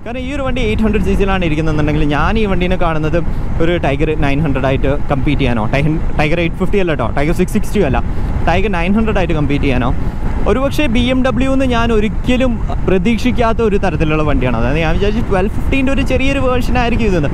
കാരണം ഈ ഒരു വണ്ടി എയ്റ്റ് ഹൺഡ്രഡ് സി സിയിലാണ് ഇരിക്കുന്നുണ്ടെങ്കിൽ ഞാൻ ഈ വണ്ടീനെ കാണുന്നത് ഒരു ടൈഗർ നയൻ ഹൺഡ്രഡ് ആയിട്ട് കമ്പീറ്റ് ചെയ്യാനോ ടൈഗർ എയ്റ്റ് ഫിഫ്റ്റി അല്ല കേട്ടോ ടൈഗർ സിക്സ് സിക്സ്റ്റി അല്ല ടൈഗർ നയൻ ഹൺഡ്രഡ് ആയിട്ട് കമ്പീറ്റ് ചെയ്യാനോ ഒരുപക്ഷെ ബി എം ഡബ്ല്യു എന്ന് ഞാൻ ഒരിക്കലും പ്രതീക്ഷിക്കാത്ത ഒരു തരത്തിലുള്ള വണ്ടിയാണ് അതായത് ഞാൻ വിചാരിച്ചു ട്വൽവ് ഫിഫ്റ്റീൻ്റെ ഒരു ചെറിയൊരു വേർഷൻ ആയിരിക്കും ഇതെന്ന്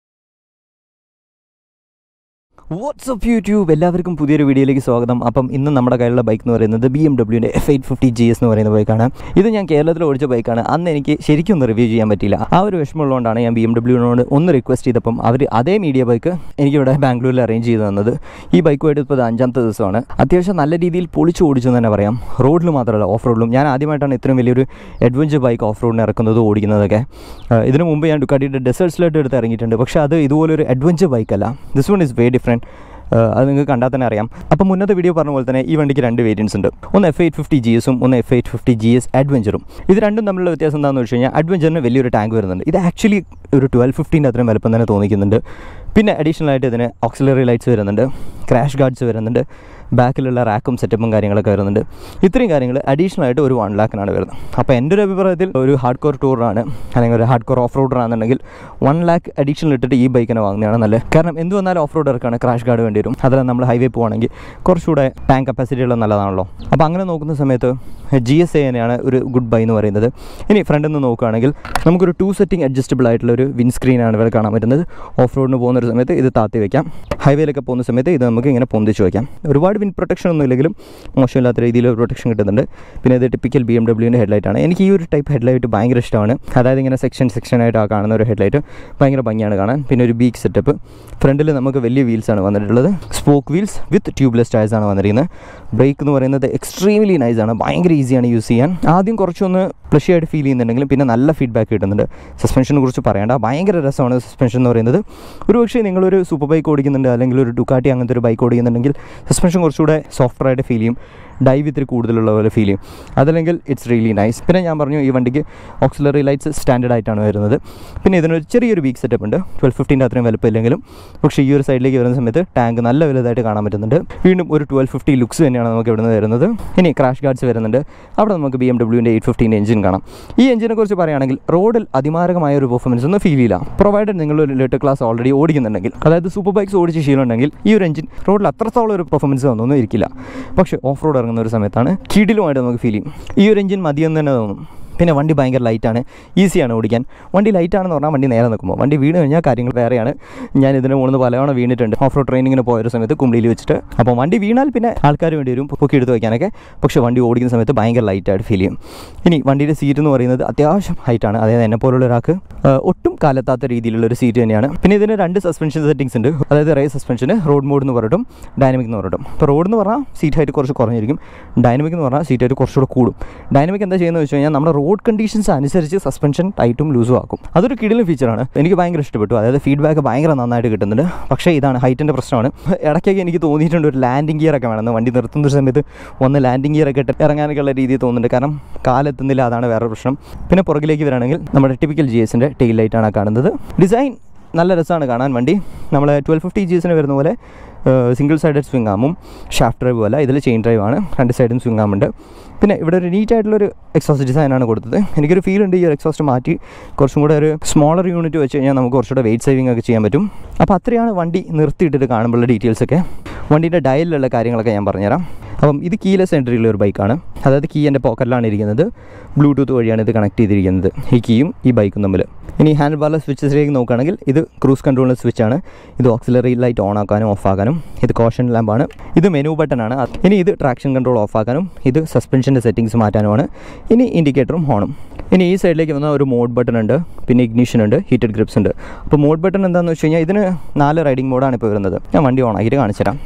വാട്സപ്പ് യൂട്യൂബ് എല്ലാവർക്കും പുതിയൊരു വീഡിയോയിലേക്ക് സ്വാഗതം അപ്പം ഇന്ന് നമ്മുടെ കയ്യിലുള്ള ബൈക്ക് എന്ന് പറയുന്നത് ബി എം ഡബ്ല്യൂൻ്റെ F eight fifty G S എന്ന് പറയുന്ന ബൈക്കാണ് ഇത് ഞാൻ കേരളത്തിൽ ഓടിച്ച ബൈക്കാണ് അന്ന് എനിക്ക് ശരിക്കും ഒന്ന് റിവ്യൂ ചെയ്യാൻ പറ്റിയില്ല ആ ഒരു വിഷമമുള്ളതുകൊണ്ടാണ് ഞാൻ ബി എം ഡബ്ല്യൂവിനോട് ഒന്ന് റിക്വസ്റ്റ് ചെയ്തപ്പം അവർ അതേ മീഡിയ ബൈക്ക് എനിക്കിവിടെ ബാംഗ്ലൂരിൽ അറേഞ്ച് ചെയ്ത് തന്നത് ഈ ബൈക്കുമായിട്ട് ഇപ്പോൾ ഇത് അഞ്ചാമത്തെ ദിവസമാണ് അത്യാവശ്യം നല്ല രീതിയിൽ പൊളിച്ചു ഓടിച്ചു എന്ന് തന്നെ പറയാം റോഡിൽ മാത്രമല്ല ഓഫ് റോഡിലും ഞാൻ ആദ്യമായിട്ടാണ് ഇത്രയും വലിയൊരു അഡ്വഞ്ചർ ബൈക്ക് ഓഫ് റോഡിന് ഇറക്കുന്നത് ഓടിക്കുന്നതൊക്കെ ആ, ഇതിനു മുമ്പ് ഞാൻ ഡുക്കാട്ടിയുടെ ഡെസേർട്സിലോട്ട് എടുത്ത് ഇറങ്ങിയിട്ടുണ്ട് പക്ഷേ അത് ഇതുപോലൊരു അഡ്വഞ്ചർ ബൈക്കല്ല this one is way different അത് നിങ്ങൾക്ക് കണ്ടാൽ തന്നെ അറിയാം അപ്പോൾ മുന്നത്തെ വീഡിയോ പറഞ്ഞ പോലെ തന്നെ ഈ വണ്ടിക്ക് രണ്ട് വേരിയൻസ് ഉണ്ട് ഒന്ന് എഫ് എയ്റ്റ് ഫിഫ്റ്റി ജി എസും ഒന്ന് F eight fifty G S അഡ്വഞ്ചറും ഇത് രണ്ടും തമ്മിലുള്ള വ്യത്യാസം എന്താണെന്ന് വെച്ച് കഴിഞ്ഞാൽ അഡ്വഞ്ചറിന് വലിയൊരു ടാങ്ക് വരുന്നുണ്ട് ഇത് ആക്ച്വലി ഒരു ട്വൽവ് ഫിഫ്റ്റീൻ്റെ അത്രയും വലുപ്പം തന്നെ തോന്നിക്കുന്നുണ്ട് പിന്നെ അഡീഷണൽ ആയിട്ട് ഇതിന് ഓക്സിലറി ലൈറ്റ്സ് വരുന്നുണ്ട് ക്രാഷ് ഗാർഡ്സ് വരുന്നുണ്ട് ബാക്കിലുള്ള റാക്കും സെറ്റപ്പും കാര്യങ്ങളൊക്കെ വരുന്നുണ്ട് ഇത്രയും കാര്യങ്ങൾ അഡീഷണൽ ആയിട്ട് ഒരു വൺ ലാക്കിനാണ് വരുന്നത് അപ്പോൾ എൻ്റെ ഒരു അഭിപ്രായത്തിൽ ഒരു ഹാർഡ് കോർ ടൂറാണ് അല്ലെങ്കിൽ ഒരു ഹാർഡ് കോർ ഓഫ് റോഡറാണെന്നുണ്ടെങ്കിൽ വൺ ലാക്ക് അഡീഷണൽ ഇട്ടിട്ട് ഈ ബൈക്കിനെ വാങ്ങുന്നതാണ് നല്ലത് കാരണം എന്ത് വന്നാലും ഓഫ് റോഡർക്കാണ് ക്രാഷ് ഗാർഡ് വേണ്ടി വരും അതിൽ നമ്മൾ ഹൈവേ പോവുകയാണെങ്കിൽ കുറച്ചുകൂടെ ടാങ്ക് കപ്പാസിറ്റി ഉള്ള നല്ലതാണല്ലോ അപ്പോൾ അങ്ങനെ നോക്കുന്ന സമയത്ത് ജി എസ് എ തന്നെയാണ് ഒരു ഗുഡ് ബൈ എന്ന് പറയുന്നത് ഇനി ഫ്രണ്ടിൽ നിന്ന് നോക്കുകയാണെങ്കിൽ നമുക്കൊരു ടു സെറ്റിംഗ് അഡ്ജസ്റ്റബിൾ ആയിട്ടുള്ള ഒരു വിൻ സ്ക്രീനാണ് ഇവിടെ കാണാൻ പറ്റുന്നത് ഓഫ് റോഡിന് പോകുന്ന ഒരു സമയത്ത് ഇത് താത്തി വയ്ക്കാം ഹൈവേയിലൊക്കെ പോകുന്ന സമയത്ത് ഇത് നമുക്ക് ഇങ്ങനെ പൊന്തിച്ച് വയ്ക്കാം ഒരുപാട് വിൻ പ്രൊട്ടക്ഷൻ ഒന്നും ഇല്ലെങ്കിലും മോശമില്ലാത്ത രീതിയിൽ പ്രൊട്ടക്ഷൻ കിട്ടുന്നുണ്ട് പിന്നെ ഇത് ടിപ്പിക്കൽ ബി എം ഡബ്ല്യൂൻ്റെ ഹെഡ്ലൈറ്റാണ് എനിക്ക് ഈ ഒരു ടൈപ്പ് ഹെഡ്ലൈറ്റ് ഭയങ്കര ഇഷ്ടമാണ് അതായത് ഇങ്ങനെ സെക്ഷൻ സെക്ഷനായിട്ട് ആ കാണുന്ന ഒരു ഹെഡ്ലൈറ്റ് ഭയങ്കര ഭംഗിയാണ് കാണാൻ പിന്നെ ഒരു ബീക്ക് സെറ്റപ്പ് ഫ്രണ്ടിൽ നമുക്ക് വലിയ വീൽസാണ് വന്നിട്ടുള്ളത് spoke wheels with tubeless tyres ആണ് വന്നിരിക്കുന്നത് ബ്രേക്ക് എന്ന് പറയുന്നത് എക്സ്ട്രീംലി നൈസ് ആണ് ഭയങ്കര ഈസിയാണ് യൂസ് ചെയ്യാൻ ആദ്യം കുറച്ചൊന്ന് പ്ലഷി ആയിട്ട് ഫീൽ ചെയ്യുന്നുണ്ടെങ്കിലും പിന്നെ നല്ല ഫീഡ്ബാക്ക് കിട്ടുന്നുണ്ട് സസ്പെൻഷനെ കുറിച്ച് പറയേണ്ട ഭയങ്കര രസമാണ് സസ്പെൻഷൻ എന്ന് പറയുന്നത് ഒരു പക്ഷേ നിങ്ങളൊരു സൂപ്പർ ബൈക്ക് ഓടിക്കുന്നുണ്ട് അല്ലെങ്കിൽ ഒരു ഡുക്കാട്ടി അങ്ങനത്തെ ഒരു ബൈക്ക് ഓടിക്കുന്നുണ്ടെങ്കിൽ സസ്പെൻഷൻ കുറച്ചുകൂടെ സോഫ്റ്റ്വെയർ ആയിട്ട് ഫീൽ ചെയ്യും ഡൈവ് ഇത്തിരി കൂടുതലുള്ള പോലെ ഫീൽ ചെയ്യും അതല്ലെങ്കിൽ ഇറ്റ്സ് റിയലി നൈസ് പിന്നെ ഞാൻ പറഞ്ഞു ഈ വണ്ടിക്ക് ഓക്സിലറി ലൈറ്റ്സ് സ്റ്റാൻഡേർഡ് ആയിട്ടാണ് വരുന്നത് പിന്നെ ഇതിനൊരു ചെറിയൊരു വീക്ക് സെറ്റപ്പ് ഉണ്ട് ട്വൽവ് ഫിഫ്റ്റീൻ്റെ അത്രയും വലുപ്പമില്ലെങ്കിലും പക്ഷേ ഈ ഒരു സൈഡിലേക്ക് വരുന്ന സമയത്ത് ടാങ്ക് നല്ല വലുതായിട്ട് കാണാൻ പറ്റുന്നുണ്ട് വീണ്ടും ഒരു ട്വൽവ് ഫിഫ്റ്റി ലുക്സ് തന്നെയാണ് നമുക്ക് ഇവിടുന്ന് വരുന്നത് ഇനി ക്രാഷ് ഗാർഡ്സ് വരുന്നുണ്ട് അവിടെ നമുക്ക് ബി എം ഡബ്ല്യൂൻ്റെ എയ്റ്റ് ഫിഫ്റ്റീൻ്റെ എഞ്ചിൻ കാണാം ഈ എഞ്ചിനെ കുറിച്ച് പറയുകയാണെങ്കിൽ റോഡിൽ അതിമാരകമായ ഒരു പെർഫോമൻസ് ഒന്നും ഫീൽ ചെയ്യില്ല പ്രൊവൈഡഡ് നിങ്ങൾ ഒരു ലിറ്റർ ക്ലാസ് ഓൾറെഡി ഓടിക്കുന്നുണ്ടെങ്കിൽ അതായത് സൂപ്പർ ബൈക്സ് ഓടിച്ച് ശീലമുണ്ടെങ്കിൽ ഈ ഒരു എഞ്ചിൻ റോഡിൽ അത്രത്തോളം ഒരു പെർഫോമൻസ് ഒന്നും ഇരിക്കില്ല പക്ഷേ ഓഫ് റോഡ് ഇറങ്ങുന്ന ഒരു സമയത്താണ് കിടിലുമായിട്ട് നമുക്ക് ഫീൽ ചെയ്യും ഈ ഒരു എഞ്ചിൻ മതിയെന്ന് തന്നെ തോന്നും പിന്നെ വണ്ടി ഭയങ്കര ലൈറ്റാണ് ഈസിയാണ് ഓടിക്കാൻ വണ്ടി ലൈറ്റാണെന്ന് പറഞ്ഞാൽ വണ്ടി നേരെ നിൽക്കുമ്പോൾ വണ്ടി വീണ് കഴിഞ്ഞാൽ കാര്യങ്ങൾ വേറെയാണ് ഞാൻ ഇതിന് മുകളിൽ പലവണ വീണിട്ടുണ്ട് ഓഫ് റോഡ് ട്രെയിനിങ്ങിന് പോയൊരു സമയത്ത് കുമ്പിളിയിൽ വെച്ചിട്ട് അപ്പോൾ വണ്ടി വീണാൽ പിന്നെ ആൾക്കാർ വേണ്ടി വരും പൊക്കി എടുത്ത് വയ്ക്കാനൊക്കെ പക്ഷേ വണ്ടി ഓടിക്കുന്ന സമയത്ത് ഭയങ്കര ലൈറ്റായിട്ട് ഫീൽ ചെയ്യും ഇനി വണ്ടിയുടെ സീറ്റ് എന്ന് പറയുന്നത് അത്യാവശ്യം ഹൈറ്റാണ് അതായത് എന്നെ പോലുള്ള ഒരാൾക്ക് ആ, ഒട്ടും കാലെത്താത്ത രീതിയിലുള്ള ഒരു സീറ്റ് തന്നെയാണ് പിന്നെ ഇതിന് രണ്ട് സസ്പെൻഷൻ സെറ്റിംഗ്സ് ഉണ്ട് അതായത് റേ സസ്പെൻഷന് റോഡ് മോഡ് എന്ന് പറഞ്ഞിട്ടും ഡൈനമിക് എന്ന് പറഞ്ഞിട്ടും ഇപ്പോൾ റോഡ് എന്ന് പറഞ്ഞാൽ സീറ്റ് ഹൈറ്റ് കുറച്ച് കുറഞ്ഞിരിക്കും ഡൈനമിക് എന്ന് പറഞ്ഞാൽ സീറ്റ് ഹൈറ്റ് കുറച്ചുകൂടെ കൂടും ഡൈനമിക് എന്താ ചെയ്യുന്നത് വെച്ച് കഴിഞ്ഞാൽ നമ്മുടെ റോഡ് കണ്ടീഷൻസ് അനുസരിച്ച് സസ്പെൻഷൻ ടൈറ്റും ലൂസും ആക്കും അതൊരു കിടിലും ഫീച്ചറാണ് എനിക്ക് ഭയങ്കര ഇഷ്ടപ്പെട്ടു അതായത് ഫീഡ്ബാക്ക് ഭയങ്കര നന്നായിട്ട് കിട്ടുന്നുണ്ട് പക്ഷേ ഇതാണ് ഹൈറ്റിൻ്റെ പ്രശ്നമാണ് ഇടയ്ക്കൊക്കെ എനിക്ക് തോന്നിയിട്ടുണ്ട് ഒരു ലാൻഡിംഗ് ഗിയർ ഒക്കെ വേണമെന്ന് വണ്ടി നിർത്തുന്ന ഒരു സമയത്ത് ഒന്ന് ലാൻഡിംഗ് ഗിയർ ഒക്കെ ഇട്ട് ഇറങ്ങാനൊക്കെ ഉള്ള രീതിയിൽ തോന്നുന്നുണ്ട് കാരണം കാലെത്തുന്നില്ല അതാണ് വേറെ പ്രശ്നം പിന്നെ പുറകിലേക്ക് വരികയാണെങ്കിൽ നമ്മുടെ ടിപ്പിക്കൽ ജി എസിൻ്റെ ടെയിൽ ലൈറ്റാണ് കാണുന്നത് ഡിസൈൻ നല്ല രസമാണ് കാണാൻ വണ്ടി നമ്മൾ ട്വൽവ് ഫിഫ്റ്റി ജി എസിന് വരുന്ന പോലെ സിംഗിൾ സൈഡഡ് സ്വിംഗ് ആമും ഷാഫ്റ്റ് ഡ്രൈവ് അല്ല ഇതിൽ ചെയിൻ ഡ്രൈവ് ആണ് രണ്ട് സൈഡും സ്വിംഗ് ആമുണ്ട് പിന്നെ ഇവിടെ ഒരു നീറ്റ് ആയിട്ടുള്ളൊരു എക്സോസ്റ്റ് ഡിസൈനാണ് കൊടുത്തത് എനിക്കൊരു ഫീൽ ഉണ്ട് ഈ ഒരു എക്സോസ്റ്റ് മാറ്റി കുറച്ചും കൂടെ ഒരു സ്മോളർ യൂണിറ്റ് വെച്ച് കഴിഞ്ഞാൽ നമുക്ക് കുറച്ചുകൂടെ വെയിറ്റ് സേവിംഗ് ഒക്കെ ചെയ്യാൻ പറ്റും അപ്പോൾ അത്രയാണ് വണ്ടി നിർത്തിയിട്ടിട്ട് കാണുമ്പോഴുള്ള ഡീറ്റെയിൽസൊക്കെ വണ്ടീൻ്റെ ഡയലിലുള്ള കാര്യങ്ങളൊക്കെ ഞാൻ പറഞ്ഞുതരാം അപ്പം ഇത് കീലെസ് എൻട്രിയുള്ള ഒരു ബൈക്കാണ് അതായത് കീ എൻ്റെ പോക്കറ്റിലാണ് ഇരിക്കുന്നത് ബ്ലൂടൂത്ത് വഴിയാണ് ഇത് കണക്ട് ചെയ്തിരിക്കുന്നത് ഈ കീയും ഈ ബൈക്കും തമ്മിൽ ഇനി ഹാൻഡ് ബാറിലെ സ്വിച്ചസിലേക്ക് നോക്കുകയാണെങ്കിൽ ഇത് ക്രൂസ് കൺട്രോളിൻ്റെ സ്വിച്ചാണ് ഇത് ഓക്സിലറി ലൈറ്റ് ഓൺ ആക്കാനും ഓഫ് ആക്കാനും ഇത് കോഷൻ ലാമ്പാണ് ഇത് മെനു ബട്ടനാണ് ഇനി ഇത് ട്രാക്ഷൻ കൺട്രോൾ ഓഫ് ആക്കാനും ഇത് സസ്പെൻഷൻ്റെ സെറ്റിങ്സ് മാറ്റാനുമാണ് ഇനി ഇൻഡിക്കേറ്ററും ഹോണും ഇനി ഈ സൈഡിലേക്ക് വന്ന ഒരു മോഡ് ബട്ടൺ ഉണ്ട് പിന്നെ ഇഗ്നിഷൻ ഉണ്ട് ഹീറ്റഡ് ഗ്രിപ്സ് ഉണ്ട് അപ്പോൾ മോഡ് ബട്ടൺ എന്താണെന്ന് വെച്ച് കഴിഞ്ഞാൽ ഇതിന് നാല് റൈഡിംഗ് മോഡാണ് ഇപ്പോൾ വരുന്നത് ഞാൻ വണ്ടി ഓൺ ആക്കിയിട്ട് കാണിച്ചു തരാം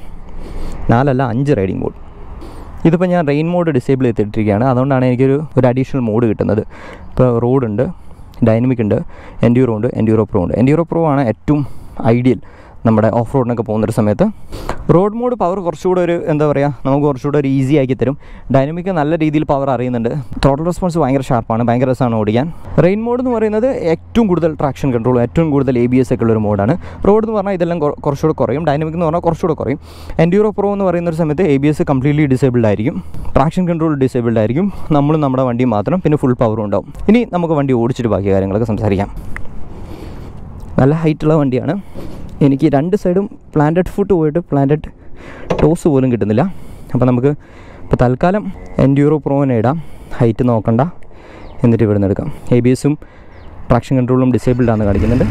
നാലല്ല അഞ്ച് റൈഡിംഗ് മോഡ് ഇതിപ്പോൾ ഞാൻ റെയിൻ മോഡ് ഡിസേബിൾ ചെയ്തിട്ടിരിക്കുകയാണ് അതുകൊണ്ടാണ് എനിക്കൊരു ഒരു അഡീഷണൽ മോഡ് കിട്ടുന്നത് ഇപ്പോൾ റോഡുണ്ട് ഡൈനമിക് ഉണ്ട് എൻഡ്യൂറോ ഉണ്ട് എൻഡ്യൂറോ പ്രോ ഉണ്ട് എൻഡ്യൂറോ പ്രോ ആണ് ഏറ്റവും ഐഡിയൽ നമ്മുടെ ഓഫ് റോഡിനൊക്കെ പോകുന്നൊരു സമയത്ത് റോഡ് മോഡ് പവർ കുറച്ചുകൂടെ ഒരു എന്താ പറയുക നമുക്ക് കുറച്ചുകൂടെ ഒരു ഈസി ആക്കി തരും ഡൈനമിക് നല്ല രീതിയിൽ പവർ അറിയുന്നുണ്ട് ടോട്ടൽ റെസ്പോൺസ് ഭയങ്കര ഷാർപ്പാണ് ഭയങ്കര രസമാണ് ഓടിക്കാൻ റെയിൻ മോഡ് എന്ന് പറയുന്നത് ഏറ്റവും കൂടുതൽ ട്രാക്ഷൻ കൺട്രോൾ ഏറ്റവും കൂടുതൽ എ ബി എസ് ഒക്കെ ഉള്ള ഒരു മോഡാണ് റോഡ് എന്ന് പറഞ്ഞാൽ ഇതെല്ലാം കുറ- കുറച്ചുകൂടെ കുറയും ഡൈനമിക് എന്ന് പറഞ്ഞാൽ കുറച്ചുകൂടെ കുറയും എൻഡ്യൂറോ പ്രോ എന്ന് പറയുന്ന ഒരു സമയത്ത് A B S completely disabled ആയിരിക്കും ട്രാക്ഷൻ കൺട്രോൾ ഡിസേബിൾഡ് ആയിരിക്കും നമ്മളും നമ്മുടെ വണ്ടിയും മാത്രം പിന്നെ ഫുൾ പവറും ഉണ്ടാവും ഇനി നമുക്ക് വണ്ടി ഓടിച്ചിട്ട് ബാക്കി കാര്യങ്ങളൊക്കെ സംസാരിക്കാം നല്ല ഹൈറ്റുള്ള വണ്ടിയാണ് എനിക്ക് രണ്ട് സൈഡും പ്ലാന്റഡ് ഫുട്ട് പോയിട്ട് പ്ലാന്റഡ് ടോസ് പോലും കിട്ടുന്നില്ല അപ്പോൾ നമുക്ക് ഇപ്പോൾ തൽക്കാലം എൻഡ്യൂറോ പ്രോവിനെ ഇടാം ഹൈറ്റ് നോക്കണ്ട എന്നിട്ട് ഇവിടുന്ന് എടുക്കാം എ ബി എസും ട്രാക്ഷൻ കൺട്രോളും ഡിസേബിൾഡ് ആണെന്ന് കാണിക്കുന്നുണ്ട്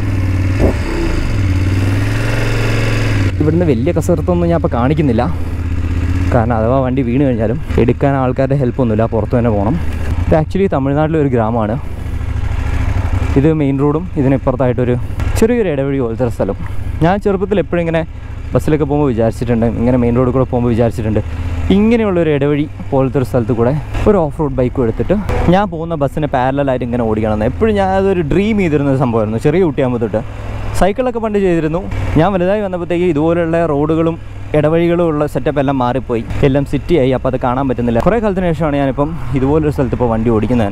ഇവിടുന്ന് വലിയ കസരത്തൊന്നും ഞാൻ ഇപ്പോൾ കാണിക്കുന്നില്ല കാരണം അഥവാ വണ്ടി വീണ് കഴിഞ്ഞാലും എടുക്കാൻ ആൾക്കാരുടെ ഹെൽപ്പൊന്നുമില്ല പുറത്ത് തന്നെ പോകണം ഇത് ആക്ച്വലി തമിഴ്നാട്ടിലെ ഒരു ഗ്രാമമാണ് ഇത് മെയിൻ റോഡും ഇതിനിപ്പുറത്തായിട്ടൊരു ചെറിയൊരു ഇടവഴി പോലത്തെ ഒരു സ്ഥലം ഞാൻ ചെറുപ്പത്തിൽ എപ്പോഴും ഇങ്ങനെ ബസ്സിലൊക്കെ പോകുമ്പോൾ വിചാരിച്ചിട്ടുണ്ട് ഇങ്ങനെ മെയിൻ റോഡിൽ കൂടെ പോകുമ്പോൾ വിചാരിച്ചിട്ടുണ്ട് ഇങ്ങനെയുള്ളൊരു ഇടവഴി പോലത്തെ ഒരു സ്ഥലത്ത് കൂടെ ഒരു ഓഫ് റോഡ് ബൈക്കും എടുത്തിട്ട് ഞാൻ പോകുന്ന ബസ്സിന് പാരലായിട്ട് ഇങ്ങനെ ഓടിക്കണമെന്ന് എപ്പോഴും ഞാൻ അതൊരു ഡ്രീം ചെയ്തിരുന്ന ഒരു സംഭവമായിരുന്നു ചെറിയ കുട്ടിയാകുമ്പോൾ തൊട്ട് സൈക്കിളൊക്കെ പണ്ട് ചെയ്തിരുന്നു ഞാൻ വലുതായി വന്നപ്പോഴത്തേക്ക് ഇതുപോലുള്ള റോഡുകളും ഇടവഴികളും ഉള്ള സെറ്റപ്പ് എല്ലാം മാറിപ്പോയി എല്ലാം സിറ്റിയായി അപ്പോൾ അത് കാണാൻ പറ്റുന്നില്ല കുറേ കാലത്തിന് ശേഷമാണ് ഞാനിപ്പം ഇതുപോലൊരു സ്ഥലത്ത് ഇപ്പോൾ വണ്ടി ഓടിക്കുന്നത്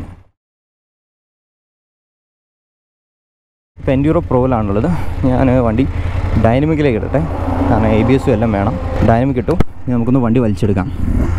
ഇപ്പോൾ എൻഡ്യൂറോ പ്രോയിലാണുള്ളത് ഞാൻ വണ്ടി ഡൈനമിക്കിലേക്ക് ഇടട്ടെ കാരണം എ ബി എസും എല്ലാം വേണം ഡൈനമിക് ഇട്ടു ഇനി നമുക്കൊന്ന് വണ്ടി വലിച്ചെടുക്കാം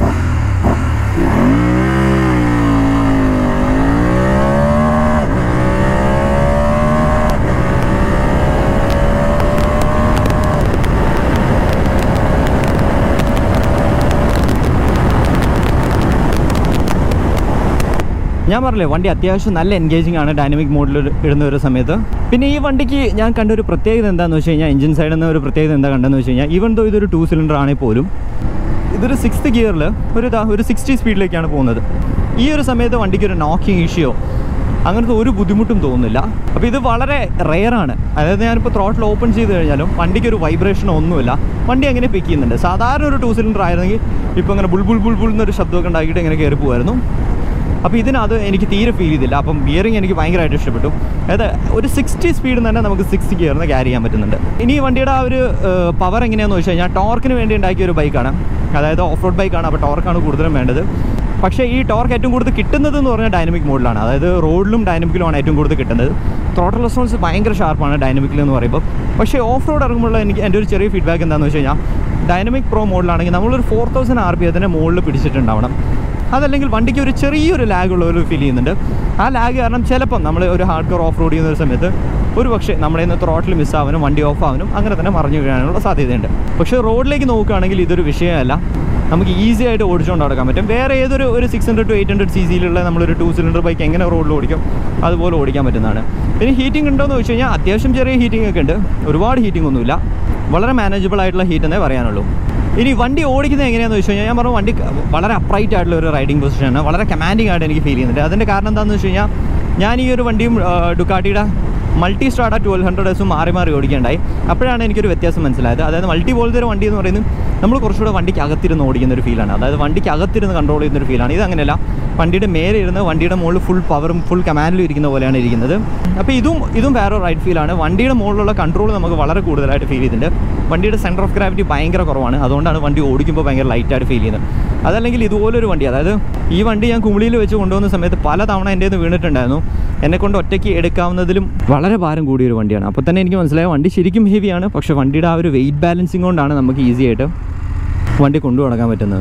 ഞാൻ പറഞ്ഞില്ലേ വണ്ടി അത്യാവശ്യം നല്ല എൻഗേജിങ് ആണ് ഡൈനാമിക് മോഡിൽ ഇടുന്ന ഒരു സമയത്ത് പിന്നെ ഈ വണ്ടിക്ക് ഞാൻ കണ്ട ഒരു പ്രത്യേകത എന്താണെന്ന് വെച്ച് കഴിഞ്ഞാൽ എഞ്ചിൻ സൈഡിൽ നിന്ന് ഒരു പ്രത്യേകത എന്താ കണ്ടെന്ന് വെച്ച് കഴിഞ്ഞാൽ ഈവൻ ദോ ഇതൊരു ടൂ സിലിണ്ടർ ആണെങ്കിൽ പോലും ഇതൊരു സിക്സ്ത് ഗിയറിൽ ഒരു ദാ ഒരു സിക്സ്റ്റി സ്പീഡിലേക്കാണ് പോകുന്നത് ഈ ഒരു സമയത്ത് വണ്ടിക്ക് ഒരു നോക്കിങ് ഇഷ്യോ അങ്ങനത്തെ ഒരു ബുദ്ധിമുട്ടും തോന്നുന്നില്ല അപ്പോൾ ഇത് വളരെ റെയറാണ് അതായത് ഞാനിപ്പോൾ ത്രോട്ടിൽ ഓപ്പൺ ചെയ്ത് കഴിഞ്ഞാലും വണ്ടിക്ക് ഒരു വൈബ്രേഷനോ ഒന്നുമില്ല വണ്ടി അങ്ങനെ പിക്ക് ചെയ്യുന്നുണ്ട് സാധാരണ ഒരു ടൂ സിലിണ്ടർ ആയിരുന്നെങ്കിൽ ഇപ്പോൾ ഇങ്ങനെ ബുൾ ബുൾ ബുൾ ബുൾ എന്നൊരു ശബ്ദമൊക്കെ ഉണ്ടാക്കിയിട്ട് ഇങ്ങനെ കയറി പോകുമായിരുന്നു അപ്പോൾ ഇതിനത് എനിക്ക് തീരെ ഫീൽ ചെയ്തില്ല അപ്പം ബിയറിംഗ് എനിക്ക് ഭയങ്കരമായിട്ട് ഇഷ്ടപ്പെട്ടു അതായത് ഒരു സിക്സ്റ്റി സ്പീഡിൽ തന്നെ നമുക്ക് സിക്സ്റ്റി ഗിയറിന് ക്യാരി ചെയ്യാൻ പറ്റുന്നുണ്ട് ഇനി ഈ വണ്ടിയുടെ ആ ഒരു പവർ എങ്ങനെയാണെന്ന് വെച്ച് കഴിഞ്ഞാൽ ടോർക്കിന് വേണ്ടി ഉണ്ടാക്കിയ ഒരു ബൈക്കാണ് അതായത് ഓഫ് റോഡ് ബൈക്കാണ് അപ്പോൾ ടോർക്കാണ് കൂടുതലും വേണ്ടത് പക്ഷേ ഈ ടോർക്ക് ഏറ്റവും കൂടുതൽ കിട്ടുന്നത് എന്ന് പറഞ്ഞാൽ ഡൈനമിക് മോഡിലാണ് അതായത് റോഡിലും ഡൈനമിക്കിലുമാണ് ഏറ്റവും കൂടുതൽ കിട്ടുന്നത് ത്രോട്ടൽ റെസ്പോൺസ് ഭയങ്കര ഷാർപ്പാണ് ഡൈനമിക്കിൽ എന്ന് പറയുമ്പോൾ പക്ഷേ ഓഫ് റോഡ് ഇറങ്ങുമ്പോൾ എനിക്ക് എൻ്റെ ഒരു ചെറിയ ഫീഡ്ബാക്ക് എന്താണെന്ന് വെച്ച് കഴിഞ്ഞാൽ ഡൈനമിക് പ്രോ മോഡിലാണെങ്കിൽ നമ്മളൊരു ഫോർ തൗസൻഡ് ആർ പി അതിൻ്റെ മുകളിൽ പിടിച്ചിട്ടുണ്ടാവണം അതല്ലെങ്കിൽ വണ്ടിക്ക് ഒരു ചെറിയൊരു ലാഗ് ഉള്ള ഒരു ഫീൽ ചെയ്യുന്നുണ്ട് ആ ലാഗ് കാരണം ചിലപ്പം നമ്മൾ ഒരു ഹാർഡ് കോർ ഓഫ് റോഡ് ചെയ്യുന്ന ഒരു സമയത്ത് ഒരു പക്ഷേ നമ്മുടെ ഇന്ന് ത്രോട്ടിൽ മിസ്സാവാനും വണ്ടി ഓഫ് ആവാനും അങ്ങനെ തന്നെ മറിഞ്ഞു വീഴാനുള്ള സാധ്യതയുണ്ട് പക്ഷേ റോഡിലേക്ക് നോക്കുകയാണെങ്കിൽ ഇതൊരു വിഷയമല്ല നമുക്ക് ഈസി ആയിട്ട് ഓടിച്ചുകൊണ്ട് നടക്കാൻ പറ്റും വേറെ ഏതൊരു ഒരു six hundred to eight hundred C സിയിലുള്ള നമ്മളൊരു ടു സിലിണ്ടർ ബൈക്ക് എങ്ങനെ റോഡിൽ ഓടിക്കും അതുപോലെ ഓടിക്കാൻ പറ്റുന്നതാണ് പിന്നെ ഹീറ്റിംഗ് ഉണ്ടോ എന്ന് വെച്ച് കഴിഞ്ഞാൽ അത്യാവശ്യം ചെറിയ ഹീറ്റിംഗ് ഒക്കെ ഉണ്ട് ഒരുപാട് ഹീറ്റിംഗ് ഒന്നുമില്ല വളരെ മാനേജബിൾ ആയിട്ടുള്ള ഹീറ്റ് എന്നേ പറയാനുള്ളൂ ഇനി വണ്ടി ഓടിക്കുന്നത് എങ്ങനെയാണെന്ന് വെച്ച് കഴിഞ്ഞാൽ ഞാൻ പറഞ്ഞു വണ്ടി വളരെ അപ്രൈറ്റ് ആയിട്ടുള്ള ഒരു റൈഡിംഗ് പൊസിഷനാണ് വളരെ കമാൻഡിങ് ആയിട്ട് എനിക്ക് ഫീൽ ചെയ്യുന്നുണ്ട് അതിൻ്റെ കാരണം എന്താണെന്ന് വെച്ച് കഴിഞ്ഞാൽ ഞാൻ ഈ ഒരു വണ്ടിയും ആ, ഡുക്കാട്ടിയുടെ മൾട്ടി സ്ട്രാഡ ട്വൽവ് ഹൺഡ്രഡ് എസും മാറി മാറി ഓടിക്കേണ്ടായി അപ്പോഴാണ് എനിക്കൊരു വ്യത്യാസം മനസ്സിലായത് അതായത് മൾട്ടി പോലത്തെ ഒരു വണ്ടി എന്ന് പറയുന്നത് നമ്മൾ കുറച്ചുകൂടെ വണ്ടിക്ക് അകത്തിരുന്ന് ഓടിക്കുന്ന ഒരു ഫീലാണ് അതായത് വണ്ടിക്ക് അകത്തിരുന്ന് കൺട്രോൾ ചെയ്യുന്ന ഒരു ഫീലാണ് ഇത് അങ്ങനെയല്ല വണ്ടിയുടെ മേലെ ഇരുന്ന് വണ്ടിയുടെ മുകളിൽ ഫുൾ പവറും ഫുൾ കമാൻഡിലും ഇരിക്കുന്ന പോലെയാണ് ഇരിക്കുന്നത് അപ്പോൾ ഇതും ഇതും വേറെ റൈഡ് ഫീലാണ് വണ്ടിയുടെ മുകളിലുള്ള കൺട്രോൾ നമുക്ക് വളരെ കൂടുതലായിട്ട് ഫീൽ ചെയ്തിട്ടുണ്ട് വണ്ടിയുടെ സെൻറ്റർ ഓഫ് ഗ്രാവിറ്റി ഭയങ്കര കുറവാണ് അതുകൊണ്ടാണ് വണ്ടി ഓടിക്കുമ്പോൾ ഭയങ്കര ലൈറ്റായിട്ട് ഫീൽ ചെയ്യുന്നത് അതല്ലെങ്കിൽ ഇതുപോലൊരു വണ്ടി അതായത് ഈ വണ്ടി ഞാൻ കുമിളിയിൽ വെച്ച് കൊണ്ടുവന്ന സമയത്ത് പല തവണ എൻ്റെ നിന്ന് വീണിട്ടുണ്ടായിരുന്നു എന്നെ കൊണ്ട് ഒറ്റയ്ക്ക് എടുക്കാവുന്നതിലും വളരെ ഭാരം കൂടിയ ഒരു വണ്ടിയാണ് അപ്പോൾ തന്നെ എനിക്ക് മനസ്സിലായ വണ്ടി ശരിക്കും ഹെവിയാണ് പക്ഷേ വണ്ടിയുടെ ആ ഒരു വെയിറ്റ് ബാലൻസിങ് കൊണ്ടാണ് നമുക്ക് ഈസി ആയിട്ട് വണ്ടി കൊണ്ടു നടക്കാൻ പറ്റുന്നത്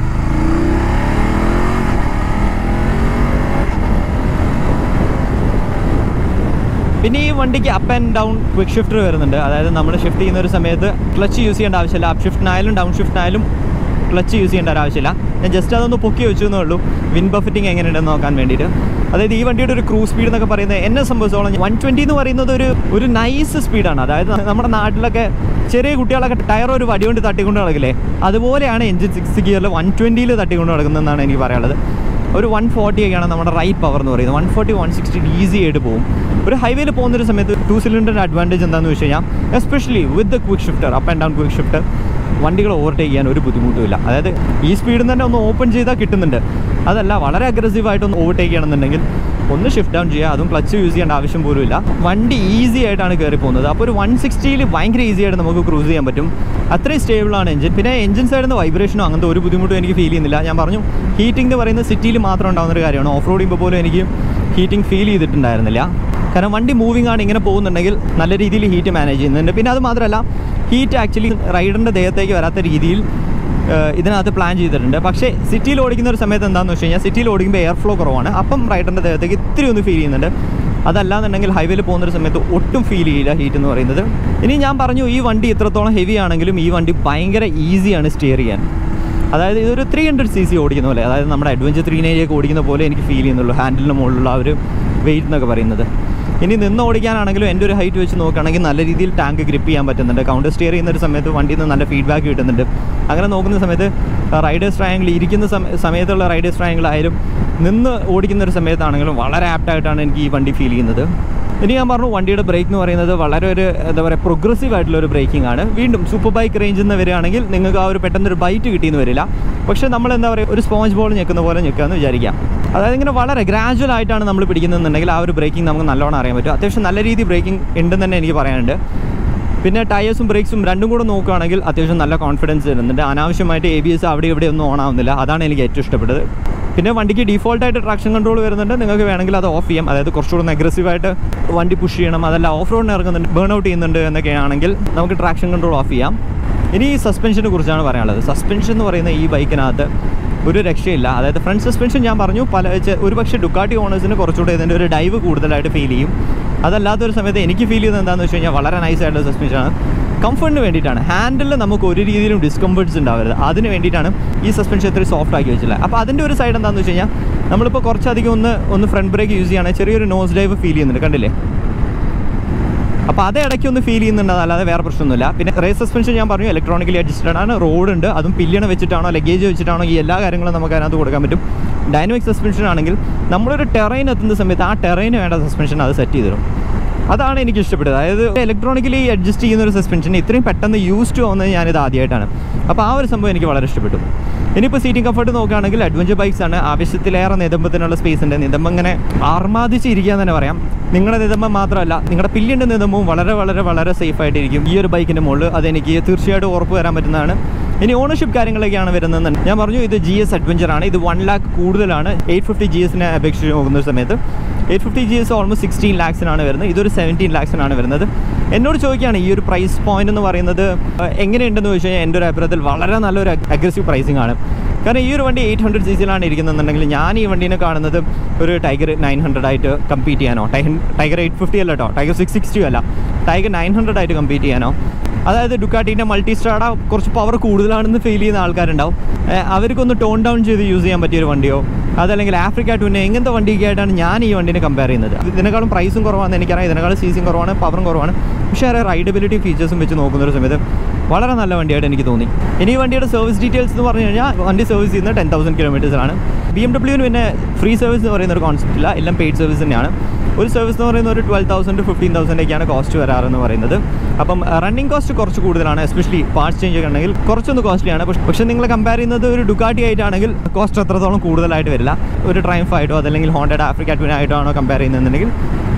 പിന്നെ ഈ വണ്ടിക്ക് up and down quick shifter വരുന്നുണ്ട് അതായത് നമ്മൾ ഷിഫ്റ്റ് ചെയ്യുന്ന ഒരു സമയത്ത് ക്ലച്ച് യൂസ് ചെയ്യേണ്ട ആവശ്യമില്ല അപ്പ് ഷിഫ്റ്റിനായാലും ഡൗൺ ഷിഫ്റ്റിനായാലും ക്ലച്ച് യൂസ് ചെയ്യേണ്ട ഒരു ആവശ്യമില്ല ഞാൻ ജസ്റ്റ് അതൊന്ന് പൊക്കി വെച്ചു എന്നേ ഉള്ളൂ വിൻ ബഫറ്റിംഗ് എങ്ങനെയുണ്ടെന്ന് നോക്കാൻ വേണ്ടിയിട്ട് അതായത് ഈ വണ്ടിയുടെ ഒരു ക്രൂ സ്പീഡ് എന്നൊക്കെ പറയുന്നത് എന്നെ സംബന്ധിച്ചോളം വൺ ട്വൻറ്റി എന്ന് പറയുന്നത് ഒരു ഒരു നൈസ് സ്പീഡാണ് അതായത് നമ്മുടെ നാട്ടിലൊക്കെ ചെറിയ കുട്ടികളൊക്കെ ടയർ ഒരു വടി കൊണ്ട് തട്ടിക്കൊണ്ട് നടക്കില്ലേ അതുപോലെയാണ് എഞ്ചിൻ സിക്സ് ഗിയറിൽ വൺ ട്വൻറ്റിയിൽ തട്ടിക്കൊണ്ട് നടക്കുന്നതെന്നാണ് എനിക്ക് പറയാനുള്ളത് ഒരു വൺ ഫോർട്ടി ഒക്കെയാണ് നമ്മുടെ റൈറ്റ് പവർ എന്ന് പറയുന്നത് one forty one sixty easy ആയിട്ട് പോകും ഒരു ഹൈവേയിൽ പോകുന്ന ഒരു സമയത്ത് ടു സിലിണ്ടറിൻ്റെ അഡ്വാൻറ്റേജ് എന്താണെന്ന് വെച്ച് കഴിഞ്ഞാൽ especially with the quick shifter up and down quick shifter വണ്ടികൾ ഓവർടേക്ക് ചെയ്യാൻ ഒരു ബുദ്ധിമുട്ടുമില്ല അതായത് ഈ സ്പീഡിൽ തന്നെ ഒന്ന് ഓപ്പൺ ചെയ്താൽ കിട്ടുന്നുണ്ട് അതല്ല വളരെ അഗ്രസീവായിട്ടൊന്ന് ഓവർടേക്ക് ചെയ്യണമെന്നുണ്ടെങ്കിൽ ഒന്ന് ഷിഫ്റ്റ് ഡൗൺ ചെയ്യുക അതും ക്ലച്ച് യൂസ് ചെയ്യേണ്ട ആവശ്യം പോലും ഇല്ല വണ്ടി ഈസി ആയിട്ടാണ് കയറി പോകുന്നത് അപ്പോൾ ഒരു വൺ സിക്സ്റ്റിയിൽ ഭയങ്കര ഈസി ആയിട്ട് നമുക്ക് ക്രൂസ് ചെയ്യാൻ പറ്റും അത്രയും സ്റ്റേബിളാണ് എഞ്ചിൻ പിന്നെ എഞ്ചിൻ സൈഡിൽ നിന്ന് വൈബ്രേഷനോ അങ്ങനത്തെ ഒരു ബുദ്ധിമുട്ടും എനിക്ക് ഫീൽ ചെയ്യുന്നില്ല ഞാൻ പറഞ്ഞു ഹീറ്റിംഗ് എന്ന് പറയുന്നത് സിറ്റിയിൽ മാത്രം ഉണ്ടാകുന്ന ഒരു കാര്യമാണ് ഓഫ് റോഡ് ചെയ്യുമ്പോൾ പോലും എനിക്ക് ഹീറ്റിംഗ് ഫീൽ ചെയ്തിട്ടുണ്ടായിരുന്നില്ല കാരണം വണ്ടി മൂവിങ് ആണ് ഇങ്ങനെ പോകുന്നുണ്ടെങ്കിൽ നല്ല രീതിയിൽ ഹീറ്റ് മാനേജ് ചെയ്യുന്നുണ്ട് പിന്നെ അത് മാത്രമല്ല ഹീറ്റ് ആക്ച്വലി റൈഡറിൻ്റെ ദേഹത്തേക്ക് വരാത്ത രീതിയിൽ ഏഹ് ഇതിനകത്ത് പ്ലാൻ ചെയ്തിട്ടുണ്ട് പക്ഷേ സിറ്റിയിൽ ഓടിക്കുന്ന ഒരു സമയത്ത് എന്താണെന്ന് വെച്ച് കഴിഞ്ഞാൽ സിറ്റിയിൽ ഓടിക്കുമ്പോൾ എയർ ഫ്ലോ കുറവാണ് അപ്പം റൈഡറിൻ്റെ ദേഹത്തേക്ക് ഇത്തിരി ഒന്ന് ഫീൽ ചെയ്യുന്നുണ്ട് അതല്ലാന്നുണ്ടെങ്കിൽ ഹൈവേയിൽ പോകുന്ന ഒരു സമയത്ത് ഒട്ടും ഫീൽ ചെയ്യില്ല ഹീറ്റ് എന്ന് പറയുന്നത് ഇനി ഞാൻ പറഞ്ഞു ഈ വണ്ടി ഇത്രത്തോളം ഹെവി ആണെങ്കിലും ഈ വണ്ടി ഭയങ്കര ഈസിയാണ് സ്റ്റിയർ ചെയ്യാൻ അതായത് ഇതൊരു ത്രീ ഹൺഡ്രഡ് സി സി ഓടിക്കുന്ന പോലെ അതായത് നമ്മുടെ അഡ്വഞ്ചർ ത്രീ നൈനൊക്കെ ഓടിക്കുന്ന പോലെ എനിക്ക് ഫീൽ ചെയ്യുന്നുള്ളൂ ഹാൻഡിലിന് മുകളിലുള്ള ആ ഒരു വെയിറ്റ് എന്നൊക്കെ പറയുന്നത് ഇനി നിന്ന് ഓടിക്കാനാണെങ്കിലും എൻ്റെ ഒരു ഹൈറ്റ് വെച്ച് നോക്കുകയാണെങ്കിൽ നല്ല രീതിയിൽ ടാങ്ക് ഗ്രിപ്പ് ചെയ്യാൻ പറ്റുന്നുണ്ട് കൗണ്ടർ സ്റ്റിയർ ചെയ്യുന്ന ഒരു സമയത്ത് വണ്ടിയിൽ നിന്ന് നല്ല ഫീഡ്ബാക്ക് കിട്ടുന്നുണ്ട് അങ്ങനെ നോക്കുന്ന സമയത്ത് റൈഡേഴ്സ് ട്രയാങ്കിൾ ഇരിക്കുന്ന സമ- സമയത്തുള്ള റൈഡേഴ്സ് ട്രയാങ്കിൾ ആയാലും നിന്ന് ഓടിക്കുന്ന ഒരു സമയത്താണെങ്കിലും വളരെ ആപ്റ്റായിട്ടാണ് എനിക്ക് ഈ വണ്ടി ഫീൽ ചെയ്യുന്നത് ഇനി ഞാൻ പറഞ്ഞു വണ്ടിയുടെ ബ്രേക്ക് എന്ന് പറയുന്നത് വളരെ ഒരു എന്താ പറയുക പ്രോഗ്രസീവ് ആയിട്ടുള്ള ഒരു ബ്രേക്കിംഗ് ആണ് വീണ്ടും സൂപ്പർ ബൈക്ക് റേഞ്ചിൽ നിന്ന് വരികയാണെങ്കിൽ നിങ്ങൾക്ക് ആ ഒരു പെട്ടെന്നൊരു ബൈറ്റ് കിട്ടിയെന്ന് വരില്ല പക്ഷേ നമ്മൾ എന്താ പറയുക ഒരു സ്പോഞ്ച് ബോൾ ഞെക്കുന്ന പോലെ ഞെക്കാമെന്ന് വിചാരിക്കാം അതായത് ഇങ്ങനെ വളരെ ഗ്രാജുവൽ ആയിട്ടാണ് നമ്മൾ പിടിക്കുന്നതെന്നുണ്ടെങ്കിൽ ആ ഒരു ബ്രേക്കിംഗ് നമുക്ക് നല്ലോണം അറിയാൻ പറ്റും അത്യാവശ്യം നല്ല രീതിയിൽ ബ്രേക്കിംഗ് ഉണ്ടെന്ന് തന്നെ എനിക്ക് പറയാനുണ്ട് പിന്നെ ടയേഴ്സും ബ്രേക്സും രണ്ടും കൂടെ നോക്കുകയാണെങ്കിൽ അത്യാവശ്യം നല്ല കോൺഫിഡൻസ് തരുന്നുണ്ട് അനാവശ്യമായിട്ട് എ ബി എസ് അവിടെ ഇവിടെ ഒന്നും ഓൺ ആവുന്നില്ല അതാണ് എനിക്ക് ഏറ്റവും ഇഷ്ടപ്പെട്ടത് പിന്നെ വണ്ടിക്ക് ഡീഫോൾട്ടായിട്ട് ട്രാക്ഷൻ കൺട്രോൾ വരുന്നുണ്ട് നിങ്ങൾക്ക് വേണമെങ്കിൽ അത് ഓഫ് ചെയ്യാം അതായത് കുറച്ചുകൂടെ ഒന്ന് അഗ്രസീവായിട്ട് വണ്ടി പുഷ് ചെയ്യണം അതല്ല ഓഫ് റോഡിന് ഇറങ്ങുന്നുണ്ട് ബേൺ ഔട്ട് ചെയ്യുന്നുണ്ട് എന്നൊക്കെ ആണെങ്കിൽ നമുക്ക് ട്രാക്ഷൻ കൺട്രോൾ ഓഫ് ചെയ്യാം ഇനി ഈ സസ്പെൻഷനെ കുറിച്ചാണ് പറയാനുള്ളത് സസ്പെൻഷൻ എന്ന് പറയുന്ന ഈ ബൈക്കിനകത്ത് ഒരു രക്ഷയില്ല അതായത് ഫ്രണ്ട് സസ്പെൻഷൻ ഞാൻ പറഞ്ഞു പല ചെ- ഒരു പക്ഷേ ഡുക്കാട്ടി ഓണേഴ്സിന് കുറച്ചുകൂടെ ഇതിൻ്റെ ഒരു ഡൈവ് കൂടുതലായിട്ട് ഫീൽ ചെയ്യും അതല്ലാത്തൊരു സമയത്ത് എനിക്ക് ഫീൽ ചെയ്യുന്നത് എന്താണെന്ന് വെച്ച് കഴിഞ്ഞാൽ വളരെ നൈസ് ആയിട്ടുള്ള സസ്പെൻഷനാണ് കംഫർട്ടിന് വേണ്ടിയിട്ടാണ് ഹാൻഡിൽ നമുക്ക് ഒരു രീതിയിലും ഡിസ്കംഫർട്ട്സ് ഉണ്ടാവരുത് അതിന് വേണ്ടിയിട്ടാണ് ഈ സസ്പെൻഷൻ ഇത്രയും സോഫ്റ്റ് ആക്കി വെച്ചിട്ടുള്ളത് അപ്പോൾ അതിൻ്റെ ഒരു സൈഡ് എന്താണെന്ന് വെച്ച് കഴിഞ്ഞാൽ നമ്മളിപ്പോൾ കുറച്ചധികം ഒന്ന് ഒന്ന് ഫ്രണ്ട് ബ്രേക്ക് യൂസ് ചെയ്യുകയാണെങ്കിൽ ചെറിയൊരു നോസ് ഡൈവ് ഫീൽ ചെയ്യുന്നുണ്ട് കണ്ടില്ലേ അപ്പോൾ അത് ഇടയ്ക്ക് ഒന്ന് ഫീൽ ചെയ്യുന്നുണ്ട് അല്ലാതെ വേറെ പ്രശ്നമൊന്നുമില്ല പിന്നെ റേസ് സസ്പെൻഷൻ ഞാൻ പറഞ്ഞു ഇലക്ട്രോണിക്കലി അഡ്ജസ്റ്റഡ് ആണ് റോഡ് ഉണ്ട് അതും പില്ലിയണ വെച്ചിട്ടാണോ ലഗേജ് വെച്ചിട്ടാണോ ഈ എല്ലാ കാര്യങ്ങളും നമുക്ക് അതിനകത്ത് കൊടുക്കാൻ പറ്റും ഡൈനമിക് സസ്പെൻഷൻ ആണെങ്കിൽ നമ്മളൊരു ടെറൈൻ എത്തുന്ന സമയത്ത് ആ ടെറൈന് വേണ്ട സസ്പെൻഷൻ അത് സെറ്റ് ചെയ്ത് തരും അതാണ് എനിക്ക് ഇഷ്ടപ്പെട്ടത് അതായത് ഇലക്ട്രോണിക്കലി അഡ്ജസ്റ്റ് ചെയ്യുന്ന ഒരു സസ്പെൻഷൻ ഇത്രയും പെട്ടെന്ന് യൂസ്ഡ് ആവുന്നത് ഞാനിത് ആദ്യമായിട്ടാണ് അപ്പോൾ ആ ഒരു സംഭവം എനിക്ക് വളരെ ഇഷ്ടപ്പെട്ടു ഇനിയിപ്പോൾ സീറ്റിംഗ് കംഫർട്ട് നോക്കുകയാണെങ്കിൽ അഡ്വഞ്ചർ ബൈക്സ് ആണ് ആവശ്യത്തിലേറെ നിതമ്പത്തിനുള്ള സ്പേസ് ഉണ്ട് നിതമ്പം ഇങ്ങനെ ആർമാദിച്ച് ഇരിക്കാൻ തന്നെ പറയാം നിങ്ങളുടെ നിതമ്പം മാത്രമല്ല നിങ്ങളുടെ പില്ലിൻ്റെ നിതമ്പവും വളരെ വളരെ വളരെ സേഫ് ആയിട്ടിരിക്കും ഈ ഒരു ബൈക്കിൻ്റെ മുകളിൽ അതെനിക്ക് തീർച്ചയായിട്ടും ഉറപ്പ് വരാൻ പറ്റുന്നതാണ് ഇനി ഓണർഷിപ്പ് കാര്യങ്ങളൊക്കെയാണ് വരുന്നത് ഞാൻ പറഞ്ഞു ഇത് ജി എസ് അഡ്വഞ്ചർ ആണ് ഇത് വൺ ലാക്ക് കൂടുതലാണ് എയ്റ്റ് ഫിഫ്റ്റി ജി എസിനെ അപേക്ഷിച്ച് നോക്കുന്ന ഒരു സമയത്ത് eight fifty G S almost sixteen ലാക്സിനാണ് വരുന്നത് ഇതൊരു സെവൻറ്റീൻ ലാക്സിനാണ് വരുന്നത് എന്നോട് ചോദിക്കുകയാണ് ഈ ഒരു പ്രൈസ് പോയിന്റ് എന്ന് പറയുന്നത് ഏഹ്, എങ്ങനെയുണ്ടെന്ന് ചോദിച്ചു കഴിഞ്ഞാൽ എൻ്റെ ഒരു അഭിപ്രായത്തിൽ വളരെ നല്ലൊരു അഗ്രസീവ് പ്രൈസിംഗ് ആണ് കാരണം ഈ ഒരു വണ്ടി എയ്റ്റ് ഹൺഡ്രഡ് സി സിയിലാണ് ഇരിക്കുന്നതെന്നുണ്ടെങ്കിൽ ഞാൻ ഈ വണ്ടീനെ കാണുന്നത് ഒരു ടൈഗർ നയൻ ഹൺഡ്രഡ് ആയിട്ട് കമ്പീറ്റ് ചെയ്യാനോ ടൈഗർ എയ്റ്റ് ഫിഫ്റ്റി അല്ല കേട്ടോ ടൈഗർ സിക്സ് സിക്സ്റ്റി അല്ല ടൈഗർ നയൻ ഹൺഡ്രഡ് ആയിട്ട് കമ്പീറ്റ് ചെയ്യാനോ അതായത് ഡുക്കാട്ടീൻ്റെ മൾട്ടി സ്റ്റാഡ കുറച്ച് പവർ കൂടുതലാണെന്ന് ഫീൽ ചെയ്യുന്ന ആൾക്കാരുണ്ടാവും ഏഹ് അവർക്കൊന്ന് ടോൺ ഡൗൺ ചെയ്ത് യൂസ് ചെയ്യാൻ പറ്റിയ ഒരു വണ്ടിയോ അതല്ലെങ്കിൽ ആഫ്രിക്ക ടൂനെ ഇങ്ങനത്തെ വണ്ടിയൊക്കെ ആയിട്ടാണ് ഞാൻ ഈ വണ്ടീനെ കമ്പയർ ചെയ്യുന്നത് ഇതിനേക്കാളും പ്രൈസും കുറവാണെന്ന് എനിക്കറിയാം ഇതിനേക്കാളും സി സിയും കുറവാണ് പവറും കുറവാണ് പക്ഷേ ആ റൈഡബിലിറ്റി ഫീച്ചേഴ്സും വെച്ച് നോക്കുന്ന ഒരു സമയത്ത് വളരെ നല്ല വണ്ടിയായിട്ട് എനിക്ക് തോന്നി ഇനി ഈ വണ്ടിയുടെ സർവീസ് ഡീറ്റെയിൽസ് എന്ന് പറഞ്ഞു കഴിഞ്ഞാൽ വണ്ടി സർവീസ് ചെയ്യുന്നത് ടെൻ തൗസൻഡ് കിലോമീറ്റേഴ്സാണ് ബി എം ഡബ്ല്യുവിന് പിന്നെ ഫ്രീ സർവീസ് എന്ന് പറയുന്ന ഒരു കോൺസെപ്റ്റ് ഇല്ല എല്ലാം പെയ്ഡ് സർവീസ് തന്നെയാണ് ഒരു സർവീസ് എന്ന് പറയുന്നത് ഒരു ട്വൽവ് തൗസൻഡ് ഫിഫ്റ്റീൻ തൗസൻഡൊക്കെയാണ് കോസ്റ്റ് വരാറെന്ന് പറയുന്നത് അപ്പം റണ്ണിങ് കോസ്റ്റ് കുറച്ച് കൂടുതലാണ് എസ്പെഷ്യലി പാർട്സ് ചേഞ്ച് ഒക്കെ ഉണ്ടെങ്കിൽ കുറച്ചൊന്ന് കോസ്റ്റ്ലിയാണ് പക്ഷേ പക്ഷേ നിങ്ങൾ കമ്പയർ ചെയ്യുന്നത് ഒരു ഡുക്കാട്ടി ആയിട്ടാണെങ്കിൽ കോസ്റ്റ് അത്രത്തോളം കൂടുതലായിട്ട് വരില്ല ഒരു ട്രൈംഫ് ആയിട്ടോ അതല്ലെങ്കിൽ ഹോണ്ടഡ് ആഫ്രിക്ക ട്വിൻ ആയിട്ടോ ആണോ കമ്പയർ ചെയ്യുന്നുണ്ടെങ്കിൽ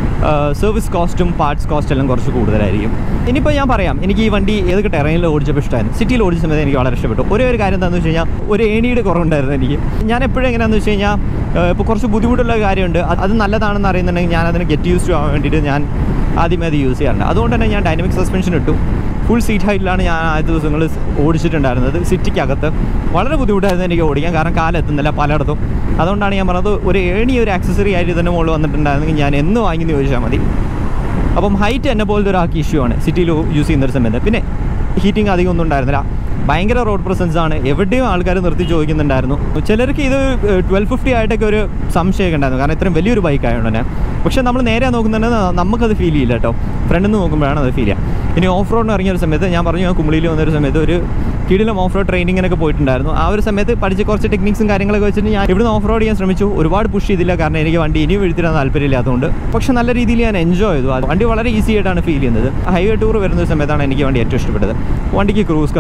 സർവീസ് കോസ്റ്റും പാർട്സ് കോസ്റ്റ് എല്ലാം കുറച്ച് കൂടുതലായിരിക്കും ഇനിയിപ്പോൾ ഞാൻ പറയാം എനിക്ക് ഈ വണ്ടി ഏതൊക്കെ ടെറൈനിൽ ഓടിച്ചപ്പോൾ ഇഷ്ടമായിരുന്നു സിറ്റിയിൽ ഓടിച്ച സമയത്ത് എനിക്ക് വളരെ ഇഷ്ടപ്പെട്ടു ഒരേ ഒരു കാര്യം എന്താണെന്ന് വെച്ച് കഴിഞ്ഞാൽ ഒരു ഏണിയുടെ കുറവുണ്ടായിരുന്നു എനിക്ക് ഞാൻ എപ്പോഴും എങ്ങനെയാണെന്ന് വെച്ച് കഴിഞ്ഞാൽ ഇപ്പോൾ കുറച്ച് ബുദ്ധിമുട്ടുള്ള കാര്യമുണ്ട് അത് അത് നല്ലതാണെന്ന് അറിയുന്നുണ്ടെങ്കിൽ ഞാൻ അതിന് ഗെറ്റ് യൂസ് ആവാൻ വേണ്ടിയിട്ട് ഞാൻ ആദ്യമേ അത് യൂസ് ചെയ്യാറുണ്ട് അതുകൊണ്ട് തന്നെ ഞാൻ ഡൈനമിക് സസ്പെൻഷൻ ഇട്ടു ഫുൾ സീറ്റ് ഹൈറ്റിലാണ് ഞാൻ ആദ്യ ദിവസങ്ങൾ ഓടിച്ചിട്ടുണ്ടായിരുന്നത് സിറ്റിക്കകത്ത് വളരെ ബുദ്ധിമുട്ടായിരുന്നു എനിക്ക് ഓടിക്കാൻ കാരണം കാലെത്തുന്നില്ല പലയിടത്തും അതുകൊണ്ടാണ് ഞാൻ പറഞ്ഞത് ഒരു ഏണി ഒരു ആക്സസറി ആയിട്ട് ഇതിൻ്റെ മുകളിൽ വന്നിട്ടുണ്ടായിരുന്നെങ്കിൽ ഞാൻ എന്ന് വാങ്ങിയെന്ന് ചോദിച്ചാൽ മതി അപ്പം ഹൈറ്റ് എന്നെ പോലത്തെ ഒരാൾക്ക് ഇഷ്യൂ ആണ് സിറ്റിയിൽ യൂസ് ചെയ്യുന്ന ഒരു സമയത്ത് പിന്നെ ഹീറ്റിംഗ് അധികം ഒന്നും ഉണ്ടായിരുന്നില്ല ഭയങ്കര റോഡ് പ്രസൻസ് ആണ് എവിടെയും ആൾക്കാർ നിർത്തി ചോദിക്കുന്നുണ്ടായിരുന്നു ചിലർക്ക് ഇത് ട്വൽവ് ഫിഫ്റ്റി ആയിട്ടൊക്കെ ഒരു സംശയമൊക്കെ ഉണ്ടായിരുന്നു കാരണം ഇത്രയും വലിയൊരു ബൈക്ക് ആയതുകൊണ്ട് തന്നെ പക്ഷേ നമ്മൾ നേരെ നോക്കുന്നുണ്ടെങ്കിൽ നമുക്കത് ഫീൽ ചെയ്യില്ല കേട്ടോ ഫ്രണ്ടിൽ നിന്ന് നോക്കുമ്പോഴാണ് അത് ഫീൽ ചെയ്യുക ഇനി ഓഫ് റോഡിന് ഇറങ്ങിയ ഒരു സമയത്ത് ഞാൻ പറഞ്ഞു ഞാൻ കുമ്പളിയിൽ വന്നൊരു സമയത്ത് ഒരു കീഴിലും ഓഫ് റോഡ് ട്രെയിനിങ്ങിനൊക്കെ പോയിട്ടുണ്ടായിരുന്നു ആ ഒരു സമയത്ത് പഠിച്ച കുറച്ച് ടെക്നിക്സും കാര്യങ്ങളൊക്കെ വെച്ചിട്ട് ഞാൻ ഇവിടുന്ന് ഓഫ് റോഡ് ചെയ്യാൻ ശ്രമിച്ചു ഒരുപാട് പുഷ് ചെയ്തില്ല കാരണം എനിക്ക് വണ്ടി ഇനിയും എഴുതിരാൻ താല്പര്യമില്ലാത്തതുകൊണ്ട് പക്ഷേ നല്ല രീതിയിൽ ഞാൻ എൻജോയ് ചെയ്തു അത് വണ്ടി വളരെ ഈസി ആയിട്ടാണ് ഫീൽ ചെയ്യുന്നത് ഹൈവേ ടൂർ വരുന്ന ഒരു സമയത്താണ് എനിക്ക് വണ്ടി ഏറ്റവും ഇഷ്ടപ്പെട്ടത് വണ്ടിക്ക് ക്രൂസ് കൺട്രോൾ ഉണ്ട്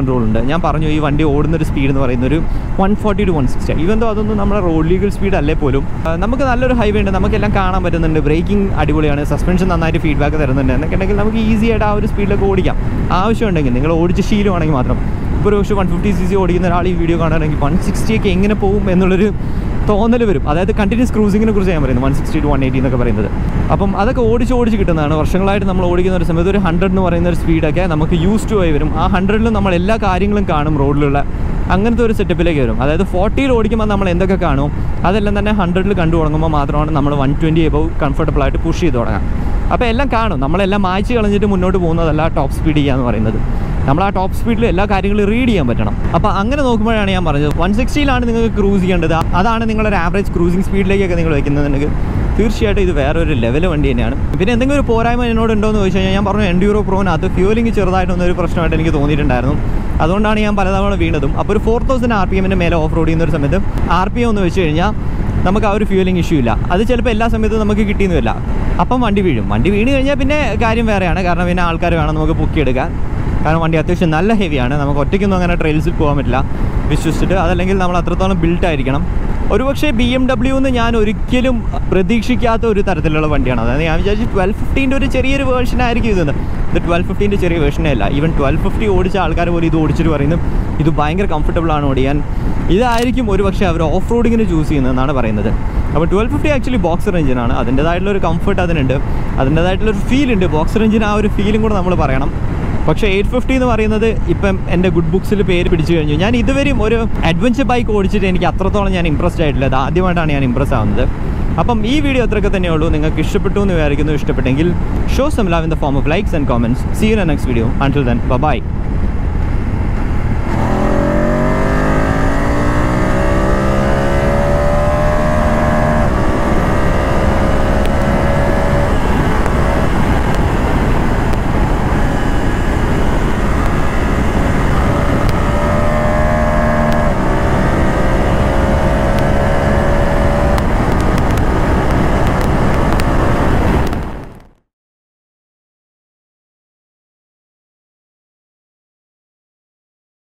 ഞാൻ പറഞ്ഞു ഈ വണ്ടി ഓടുന്ന ഒരു സ്പീഡ് എന്ന് പറയുന്ന ഒരു one forty two one sixty even though അതൊന്നും നമ്മുടെ റോഡ് ലീഗൽ സ്പീഡ് അല്ലേ പോലും ആ, നമുക്ക് നല്ലൊരു ഹൈവേ ഉണ്ട് നമുക്കെല്ലാം കാണാൻ പറ്റുന്നുണ്ട് ബ്രേക്കിംഗ് അടിപൊളിയാണ് സസ്പെൻഷൻ നന്നായിട്ട് ഫീഡ്ബാക്ക് തരുന്നുണ്ട് എന്നൊക്കെ ഉണ്ടെങ്കിൽ നമുക്ക് ഈസി ആയിട്ട് ആ ഒരു സ്പീഡിലൊക്കെ ഓടിക്കാം ആവശ്യമുണ്ടെങ്കിൽ നിങ്ങൾ ഓടിച്ച് ശീലമാണെങ്കിൽ മാത്രം ഇപ്പോൾ ഒരു പക്ഷേ വൺ ഫിഫ്റ്റി സി സി ഓടിക്കുന്ന ഒരാൾ ഈ വീഡിയോ കാണുകയാണെങ്കിൽ വൺ സിക്സ്റ്റി ഒക്കെ എങ്ങനെ പോകും എന്നുള്ളൊരു തോന്നൽ വരും അതായത് കണ്ടിന്യൂസ് ക്രൂസിങ്ങിനെ കുറിച്ച് ഞാൻ പറയുന്നത് one sixty to one eighty എന്നൊക്കെ പറയുന്നത് അപ്പം അതൊക്കെ ഓടിച്ച് ഓടിച്ച് കിട്ടുന്നതാണ് വർഷങ്ങളായിട്ട് നമ്മൾ ഓടിക്കുന്ന ഒരു സമയത്ത് ഒരു ഹൺഡ്രഡ് എന്ന് പറയുന്ന ഒരു സ്പീഡൊക്കെ നമുക്ക് യൂസ് ടു ആയി വരും ആ ഹൺഡ്രഡിലും നമ്മൾ എല്ലാ കാര്യങ്ങളും കാണും റോഡിലുള്ള അങ്ങനത്തെ ഒരു സെറ്റപ്പിലേക്ക് വരും അതായത് ഫോർട്ടിയിൽ ഓടിക്കുമ്പോൾ നമ്മൾ എന്തൊക്കെ കാണും അതെല്ലാം തന്നെ ഹൺഡ്രഡിൽ കണ്ടു തുടങ്ങുമ്പോൾ മാത്രമാണ് നമ്മൾ വൺ ട്വൻറ്റി എബവ് കംഫർട്ടബിൾ ആയിട്ട് പുഷ് ചെയ്ത് തുടങ്ങാം അപ്പോൾ എല്ലാം കാണും നമ്മളെല്ലാം മായ്ച്ച് കളഞ്ഞിട്ട് മുന്നോട്ട് പോകുന്നതല്ല ടോപ്പ് സ്പീഡ് ചെയ്യുക എന്ന് പറയുന്നത് നമ്മൾ ആ ടോപ്പ് സ്പീഡിൽ എല്ലാ കാര്യങ്ങളും റീഡ് ചെയ്യാൻ പറ്റണം അപ്പോൾ അങ്ങനെ നോക്കുമ്പോഴാണ് ഞാൻ പറഞ്ഞത് വൺ സിക്സ്റ്റിയിലാണ് നിങ്ങൾക്ക് ക്രൂസ് ചെയ്യേണ്ടത് അതാണ് നിങ്ങളൊരു ആവറേജ് ക്രൂസിങ് സ്പീഡിലേക്കൊക്കെ നിങ്ങൾ വെക്കുന്നതെങ്കിൽ തീർച്ചയായിട്ടും ഇത് വേറൊരു ലെവൽ വണ്ടി തന്നെയാണ് പിന്നെ എന്തെങ്കിലും ഒരു പോരായ്മ എന്നോട് ഉണ്ടോ എന്ന് ചോദിച്ചു കഴിഞ്ഞാൽ ഞാൻ പറഞ്ഞു എൻഡ്യൂറോ പ്രോനകത്ത് ഫ്യൂലിംഗ് ചെറുതായിട്ടൊന്നും ഒരു പ്രശ്നമായിട്ട് എനിക്ക് തോന്നിയിട്ടുണ്ടായിരുന്നു അതുകൊണ്ടാണ് ഞാൻ പലതവണ വീണതും അപ്പോൾ ഒരു ഫോർ തൗസൻഡ് ആർ പി എമ്മിൻ്റെ മേലെ ഓഫ് റോഡ് ചെയ്യുന്ന ഒരു സമയത്ത് ആർ പി എം ഒന്ന് വെച്ച് കഴിഞ്ഞാൽ നമുക്ക് ആ ഒരു ഫ്യൂലിംഗ് ഇഷ്യൂ ഇല്ല അത് ചിലപ്പോൾ എല്ലാ സമയത്തും നമുക്ക് കിട്ടിയെന്ന് വരില്ല അപ്പം വണ്ടി വീഴും വണ്ടി വീണ് കഴിഞ്ഞാൽ പിന്നെ കാര്യം വേറെയാണ് കാരണം പിന്നെ ആൾക്കാർ വേണം നമുക്ക് പൊക്കിയെടുക്കാൻ കാരണം വണ്ടി അത്യാവശ്യം നല്ല ഹെവിയാണ് നമുക്ക് ഒറ്റയ്ക്കൊന്നും അങ്ങനെ ട്രെയിൽസിൽ പോകാൻ പറ്റില്ല വിശ്വസിച്ചിട്ട് അതല്ലെങ്കിൽ നമ്മൾ അത്രത്തോളം ബിൽട്ട് ആയിരിക്കണം ഒരുപക്ഷെ ബി എം ഡബ്ല്യു എന്ന് ഞാൻ ഒരിക്കലും പ്രതീക്ഷിക്കാത്ത ഒരു തരത്തിലുള്ള വണ്ടിയാണ് അതായത് ഞാൻ വിചാരിച്ചു ട്വൽവ് ഫിഫ്റ്റീൻ്റെ ഒരു ചെറിയൊരു വേർഷൻ ആയിരിക്കും ഇതെന്ന് ഇത് ട്വൽവ് ഫിഫ്റ്റീൻ്റെ ചെറിയ വേർഷനേ അല്ല ഈവൻ ട്വൽവ് ഫിഫ്റ്റി ഓടിച്ച ആൾക്കാർ പോലും ഇത് ഓടിച്ചിട്ട് പറയുന്നു ഇത് ഭയങ്കര കംഫർട്ടബിൾ ആണ് ഓടിയാൻ ഇതായിരിക്കും ഒരുപക്ഷെ അവർ ഓഫ് റോഡിങ്ങിന് ചൂസ് ചെയ്യുന്നതെന്നാണ് പറയുന്നത് അപ്പോൾ ട്വൽവ് ഫിഫ്റ്റി ആക്ച്വലി ബോക്സർ എഞ്ചിനാണ് അതിൻ്റേതായിട്ടുള്ള ഒരു കംഫർട്ട് അതിനുണ്ട് അതിൻ്റേതായിട്ടുള്ള ഒരു ഫീൽ ഉണ്ട് ബോക്സർ എഞ്ചിൻ ആ ഒരു ഫീലും കൂടെ നമ്മൾ പറയണം പക്ഷേ എയ്റ്റ് ഫിഫ്റ്റി എന്ന് പറയുന്നത് ഇപ്പം എൻ്റെ ഗുഡ് ബുക്സിൽ പേര് പിടിച്ചു കഴിഞ്ഞു ഞാൻ ഇതുവരെയും ഒരു അഡ്വഞ്ചർ ബൈക്ക് ഓടിച്ചിട്ട് എനിക്ക് അത്രത്തോളം ഞാൻ ഇമ്പ്രസ്ഡ് ആയിട്ടില്ല അത് ആദ്യമായിട്ടാണ് ഞാൻ ഇമ്പ്രസ് ആവുന്നത് അപ്പം ഈ വീഡിയോ അത്രയൊക്കെ തന്നെയുള്ളൂ നിങ്ങൾക്ക് ഇഷ്ടപ്പെട്ടു എന്ന് വിചാരിക്കുന്നു ഇഷ്ടപ്പെട്ടെങ്കിൽ show some love in the form of likes and comments see you next video until then by